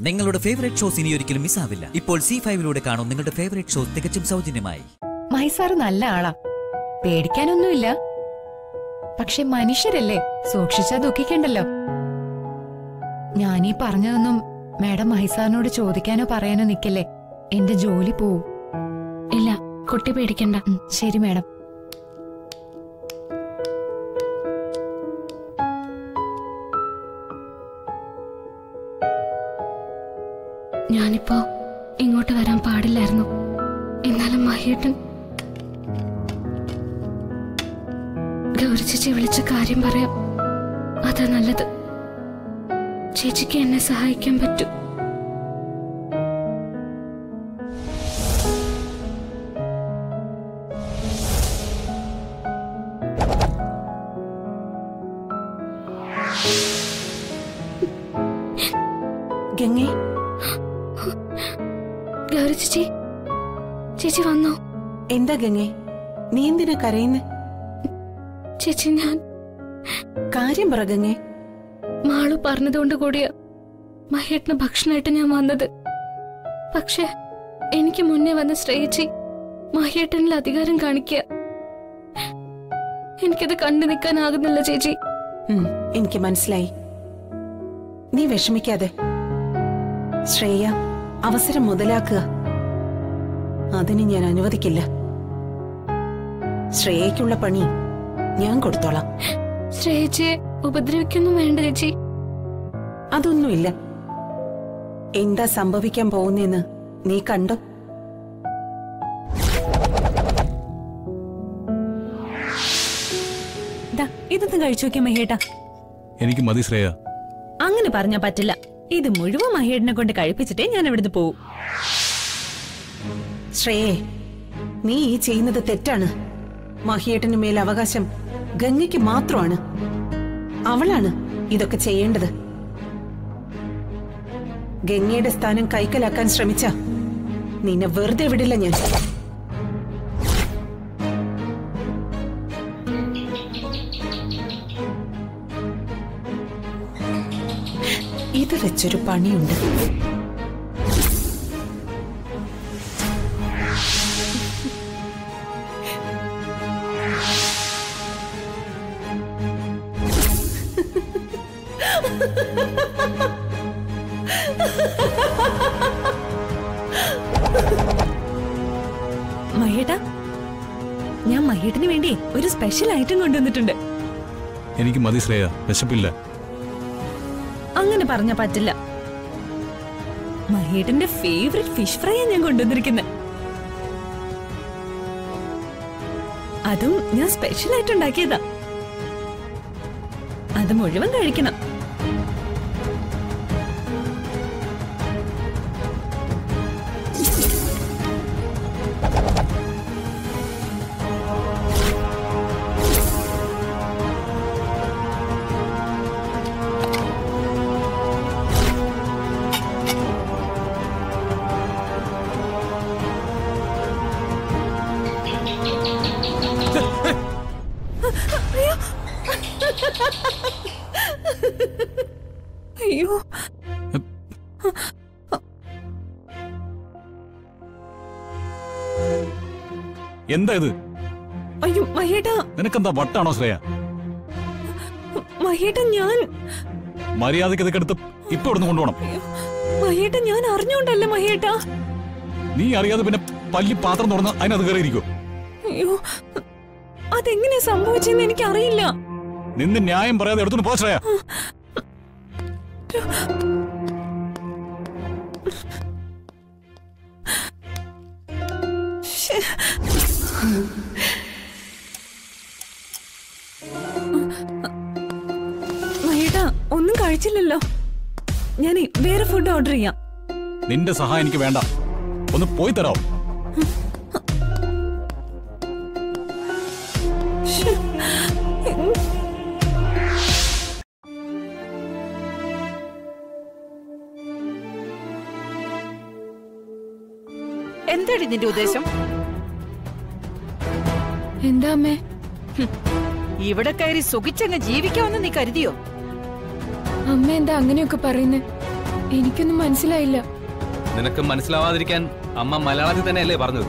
നിങ്ങളുടെ favourite shows ഇനി ഒരിക്കലും മിസ്സാവില്ല ഇപ്പോൾ സി ഫൈവിലൂടെ കാണും നിങ്ങളുടെ ഫേവറേറ്റ് ഷോസ് തികച്ചും സൗജന്യമായി മൈസാറ് നല്ല ആളാ പേടിക്കാനൊന്നുമില്ല പക്ഷെ മനുഷ്യരല്ലേ സൂക്ഷിച്ചാ ദുഃഖിക്കണ്ടല്ലോ ഞാനീ പറഞ്ഞതൊന്നും മാഡം മഹിസാറിനോട് ചോദിക്കാനോ പറയാനോ നിക്കല്ലേ എന്റെ ജോലി പോവും ഇല്ല കുട്ടി പേടിക്കണ്ട ഉം, ശരി മാഡം ഞാനിപ്പോ ഇങ്ങോട്ട് വരാൻ പാടില്ലായിരുന്നു എന്നാലും മഹിയേട്ടൻ ഗൗരി ചേച്ചി വിളിച്ച കാര്യം പറയാം അതാ നല്ലത് ചേച്ചിക്ക് എന്നെ സഹായിക്കാൻ പറ്റും ഗംഗേ ഗൗരി ചേച്ചി ചേച്ചി വന്നോ എന്താ ഗംഗേ നീ എന്തിനാ കരയുന്നെ ചേച്ചി ഞാൻ കാര്യം പറ ഗംഗേ മാളു പറഞ്ഞതുകൊണ്ട് കൂടിയ മഹേട്ടന് ഭക്ഷണമായിട്ട് ഞാൻ വന്നത് പക്ഷെ എനിക്ക് മുന്നേ വന്ന ശ്രേയിച്ചി മഹേട്ടനിൽ അധികാരം കാണിക്കുക എനിക്കത് കണ്ടു നിൽക്കാനാകുന്നില്ല ചേച്ചി ഉം, എനിക്ക് മനസ്സിലായി നീ വിഷമിക്കാതെ ശ്രേയ അവസരം മുതലാക്കുക അതിന് ഞാൻ അനുവദിക്കില്ല ശ്രേയയ്ക്കുള്ള പണി ഞാൻ കൊടുത്തോളാം ശ്രേയിച്ചിയെ ഉപദ്രവിക്കൊന്നും വേണ്ട ചേച്ചി അതൊന്നുമില്ല എന്താ സംഭവിക്കാൻ പോകുന്നെന്ന് നീ കണ്ടോ ദാ, ഇതൊന്ന് കഴിച്ചു നോക്കിയ മഹേട്ടാ എനിക്ക് മതി ശ്രേയ അങ്ങനെ പറഞ്ഞാ പറ്റില്ല ഇത് മുഴുവൻ മഹേടിനെ കൊണ്ട് കഴിപ്പിച്ചിട്ടേ ഞാൻ ഇവിടുന്ന് പോവും ശ്രേയേ നീ ഈ ചെയ്യുന്നത് തെറ്റാണ് മഹിയേട്ടന് മേൽ അവകാശം ഗംഗയ്ക്ക് മാത്രമാണ് അവളാണ് ഇതൊക്കെ ചെയ്യേണ്ടത് ഗംഗയുടെ സ്ഥാനം കൈക്കലാക്കാൻ ശ്രമിച്ച നിന്നെ വെറുതെ വിടില്ല ഞാൻ ഇത് വെച്ചൊരു പണിയുണ്ട് മഹേട്ടാ ഞാൻ മഹേട്ടിന് വേണ്ടി ഒരു സ്പെഷ്യൽ ഐറ്റം കൊണ്ടുവന്നിട്ടുണ്ട് എനിക്ക് മതി ശ്രേയ വിശപ്പില്ല അങ്ങനെ പറഞ്ഞാ പറ്റില്ല മഹേട്ടന്റെ ഫേവറേറ്റ് ഫിഷ് ഫ്രൈ ഞാൻ കൊണ്ടുവന്നിരിക്കുന്നത് അതും ഞാൻ സ്പെഷ്യൽ ആയിട്ട് ഉണ്ടാക്കിയതാ അത് മുഴുവൻ കഴിക്കണം അയ്യോ എന്താ ഇത് അയ്യോ മഹേട്ടാ നിനക്കെന്താ വട്ടാണോ ശ്രേയ മഹേട്ടാ ഞാൻ മര്യാദയ്ക്ക് ഇതൊക്കെ എടുത്ത് ഇപ്പൊ ഇവിടുന്ന് കൊണ്ടുപോകണം അയ്യോ, മഹേട്ടാ ഞാൻ അറിഞ്ഞോണ്ടല്ല മഹേട്ടാ നീ അറിയാതെ പിന്നെ പല്ലി പാത്രം തുറന്ന് അതിനകത്ത് കയറിയിരിക്കോ അയ്യോ അതെങ്ങനെയാ സംഭവിച്ചെന്ന് എനിക്കറിയില്ല നിന്ന് ന്യായം പറയാതെ എടുത്തോണ്ട് പോ ശ്രേയ മഹേട്ടാ ഒന്നും കഴിച്ചില്ലല്ലോ ഞാൻ വേറെ ഫുഡ് ഓർഡർ ചെയ്യാം നിന്റെ സഹായം എനിക്ക് വേണ്ട ഒന്ന് പോയി തരാം എന്താടി നിന്റെ ഉദ്ദേശം എന്താ അമ്മേ ഇവിടെ കയറി സുഖിച്ചങ്ങ് ജീവിക്കാമെന്ന് നീ കരുതിയോ അമ്മ എന്താ അങ്ങനെയൊക്കെ പറയുന്നേ എനിക്കൊന്നും മനസ്സിലായില്ല നിനക്ക് മനസ്സിലാവാതിരിക്കാൻ അമ്മ മലയാളത്തിൽ തന്നെയല്ലേ പറഞ്ഞത്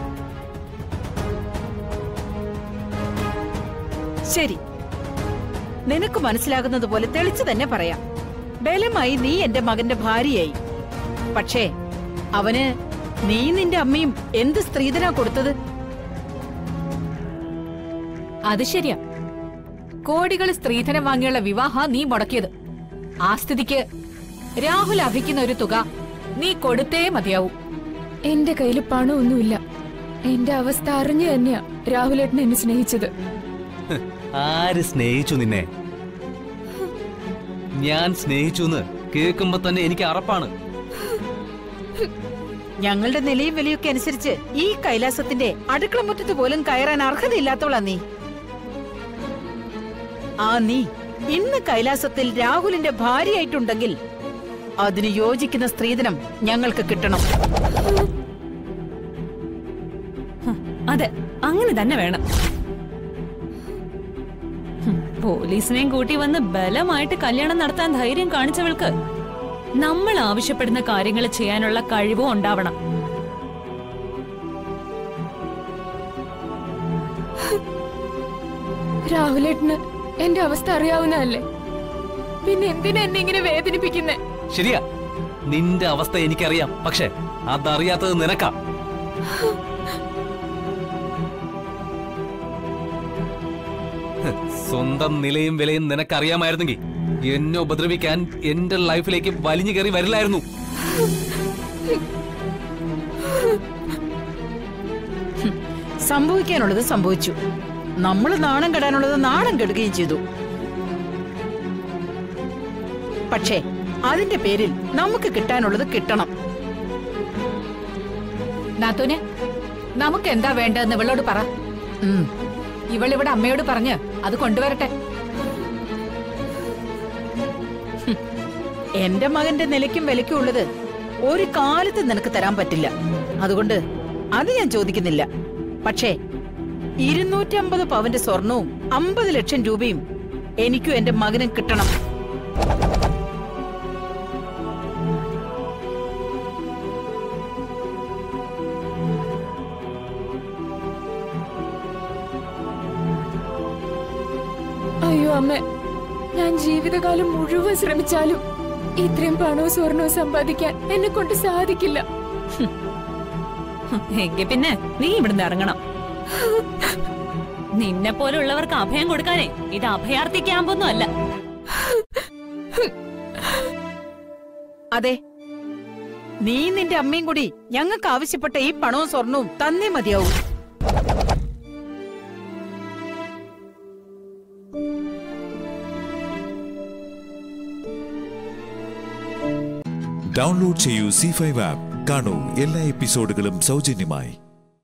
ശരി നിനക്ക് മനസ്സിലാകുന്നത് പോലെ തെളിച്ചു തന്നെ പറയാം ബലമായി നീ എന്റെ മകന്റെ ഭാര്യയായി പക്ഷേ അവന് നീ നിന്റെ അമ്മയും എന്ത് സ്ത്രീധനാ കൊടുത്തത് അത് ശരിയാ കോടികൾ സ്ത്രീധനം വാങ്ങിയുള്ള വിവാഹ നീ മുടക്കിയത് ആ സ്ഥിതിക്ക് രാഹുൽ അർഹിക്കുന്ന ഒരു തുക നീ കൊടുത്തേ മതിയാവൂ എന്റെ കയ്യിൽ പണമൊന്നുമില്ല എന്റെ അവസ്ഥ അറിഞ്ഞു തന്നെയാ രാഹുലേട്ടൻ എന്നെ സ്നേഹിച്ചത് ആര് സ്നേഹിച്ചു നിന്നെ ഞാൻ സ്നേഹിച്ചു എന്ന് കേൾക്കുമ്പോ തന്നെ എനിക്ക് അറപ്പാണ് ഞങ്ങളുടെ നിലയും വിലയൊക്കെ അനുസരിച്ച് ഈ കൈലാസത്തിന്റെ അടുക്കള മുറ്റത്ത് പോലും കയറാൻ അർഹതയില്ലാത്തവളാ നീ ആ നീ ഇന്ന് കൈലാസത്തിൽ രാഹുലിന്റെ ഭാര്യയായിട്ടുണ്ടെങ്കിൽ അതിന് യോജിക്കുന്ന സ്ത്രീധനം ഞങ്ങൾക്ക് കിട്ടണം അതെ അങ്ങനെ തന്നെ വേണം ഹും, പോലീസിനെയും കൂട്ടി വന്ന് ബലമായിട്ട് കല്യാണം നടത്താൻ ധൈര്യം കാണിച്ചവൾക്ക് നമ്മൾ ആവശ്യപ്പെടുന്ന കാര്യങ്ങൾ ചെയ്യാനുള്ള കഴിവും ഉണ്ടാവണം രാഹുലേട്ടന് എന്റെ അവസ്ഥ അറിയാവുന്നതല്ലേ പിന്നെ എന്തിനാ എന്നെ ഇങ്ങനെ വേദനിപ്പിക്കുന്നേ ശരിയാ നിന്റെ അവസ്ഥ എനിക്കറിയാം പക്ഷെ അതറിയാത്തത് നിനക്കാ ഹ്, സ്വന്തം നിലയും വിലയും നിനക്കറിയാമായിരുന്നെങ്കിൽ എന്നെ ഉപദ്രവിക്കാൻ എന്റെ ലൈഫിലേക്ക് വലിഞ്ഞു കയറി വരില്ലായിരുന്നു സംഭവിക്കാനുള്ളത് സംഭവിച്ചു നമ്മൾ നാണം കെടാനുള്ളത് നാണം കെടുകയും ചെയ്തു പക്ഷേ അതിന്റെ പേരിൽ നമുക്ക് കിട്ടാനുള്ളത് കിട്ടണം നാത്തൂനെ നമുക്ക് എന്താ വേണ്ടതെന്ന് ഇവളോട് പറ ഉം. ഇവളിവിടെ അമ്മയോട് പറഞ്ഞ് അത് കൊണ്ടുവരട്ടെ എന്റെ മകന്റെ നിലയ്ക്കും വിലയ്ക്കും ഉള്ളത് ഒരു കാലത്ത് നിനക്ക് തരാൻ പറ്റില്ല അതുകൊണ്ട് അത് ഞാൻ ചോദിക്കുന്നില്ല പക്ഷേ ഇരുന്നൂറ്റമ്പത് പവന്റെ സ്വർണവും അമ്പത് ലക്ഷം രൂപയും എനിക്കും എന്റെ മകനും കിട്ടണം അയ്യോ അമ്മ ഞാൻ ജീവിതകാലം മുഴുവൻ ശ്രമിച്ചാലും ഇത്രയും പണവും സ്വർണവും സമ്പാദിക്കാൻ എന്നെ കൊണ്ട് സാധിക്കില്ല എങ്കിൽ പിന്നെ നീ ഇവിടുന്ന് ഇറങ്ങണം നിന്നെ പോലുള്ളവർക്ക് അഭയം കൊടുക്കാനേ ഇത് അഭയാർത്ഥി ക്യാമ്പൊന്നും അല്ല അതെ നീ നിന്റെ അമ്മയും കൂടി ഞങ്ങൾക്ക് ആവശ്യപ്പെട്ട ഈ പണവും സ്വർണവും തന്നേ മതിയാവും ഡൗൺലോഡ് ചെയ്യൂ സി ഫൈവ് ആപ്പ് കാണൂ എല്ലാ എപ്പിസോഡുകളും സൗജന്യമായി